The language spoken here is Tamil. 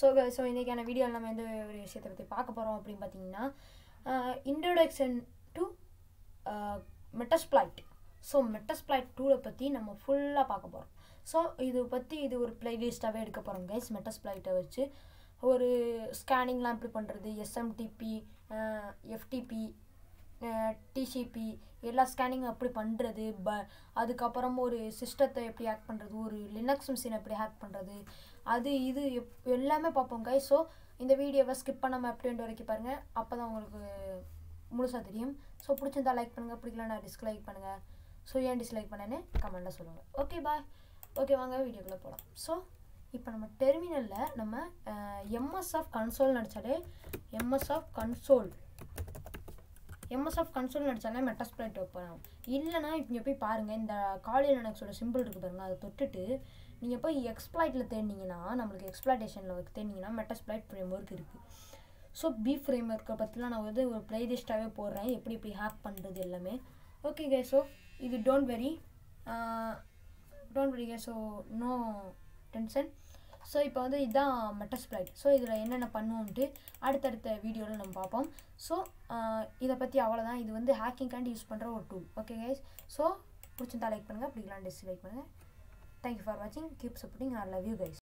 ஸோ ஸோ இன்றைக்கான வீடியோவில் நம்ம எந்த ஒரு விஷயத்தை பற்றி பார்க்க போகிறோம் அப்படின்னு பார்த்தீங்கன்னா introduction to Metasploit so Metasploit டூவை பற்றி நம்ம ஃபுல்லாக பார்க்க போகிறோம் ஸோ இது பற்றி இது ஒரு பிளேலிஸ்ட்டாகவே எடுக்க போகிறோம் கைஸ் மெட்டஸ்பிளைட்டை வச்சு ஒரு ஸ்கேனிங்லாம் எப்படி பண்ணுறது எஸ்எம்டிபி எஃப்டிபி டிசிபி எல்லா ஸ்கேனிங்கும் எப்படி பண்ணுறது ப அதுக்கப்புறம் ஒரு சிஸ்டத்தை எப்படி ஹேக் பண்ணுறது ஒரு லினக்ஸ் மிஷினை எப்படி ஹேக் பண்ணுறது அது இது எப் எல்லாமே பார்ப்போம் கை ஸோ இந்த வீடியோவை ஸ்கிப் பண்ணாமல் எப்படி வரைக்கும் பாருங்கள் அப்போ தான் உங்களுக்கு முழுசாக தெரியும் ஸோ பிடிச்சிருந்தா லைக் பண்ணுங்கள் பிடிக்கலன்னா டிஸ்லைக் பண்ணுங்கள் ஸோ ஏன் டிஸ்லைக் பண்ணேன்னு கமெண்ட்டில் சொல்லுங்கள் ஓகே பாய் ஓகே வாங்க வீடியோக்குள்ளே போகலாம் ஸோ இப்போ நம்ம டெர்மினலில் நம்ம எம்எஸ் ஆஃப் கன்சோல் நடித்தாலே MSF console MSF console நடித்தாலே மெட்டாஸ்பிளைட் வைப்போம் இல்லைனா இங்கே போய் பாருங்கள் இந்த காலி லினக்ஸோட சிம்பிள் இருக்குது பாருங்கள் அதை தொட்டுட்டு நீங்கள் போய் எக்ஸ்ப்ளாய்ட்டில் தேடினீங்கன்னா நம்மளுக்கு எக்ஸ்ப்ளாய்டேஷனில் தேடினீங்கன்னா மெட்டாஸ்பிளைட் ஃப்ரேம் ஒர்க் இருக்குது ஸோ பி ஃப்ரேம் ஒர்க்கை பற்றிலாம் நான் வந்து ஒரு ப்ளேலிஸ்ட்டாகவே போடுறேன் எப்படி எப்படி ஹேக் பண்ணுறது எல்லாமே ஓகே கே ஸோ இது don't worry don't worry okay so no tension so இப்போ வந்து இதுதான் மெட்டஸ்பிளைட் ஸோ இதில் என்னென்ன பண்ணுவோன்ட்டு அடுத்தடுத்த வீடியோவில் நம்ம பார்ப்போம் ஸோ இதை பற்றி அவ்வளோதான் இது வந்து ஹேக்கிங்காண்டி யூஸ் பண்ணுற ஒரு டூல் ஓகே கைஸ் ஸோ பிடிச்சிருந்தா லைக் பண்ணுங்கள் பிடிக்கலாம் டிஸ்லைக் பண்ணுங்கள் தேங்க்யூ ஃபார் வாட்சிங் keep supporting I love you guys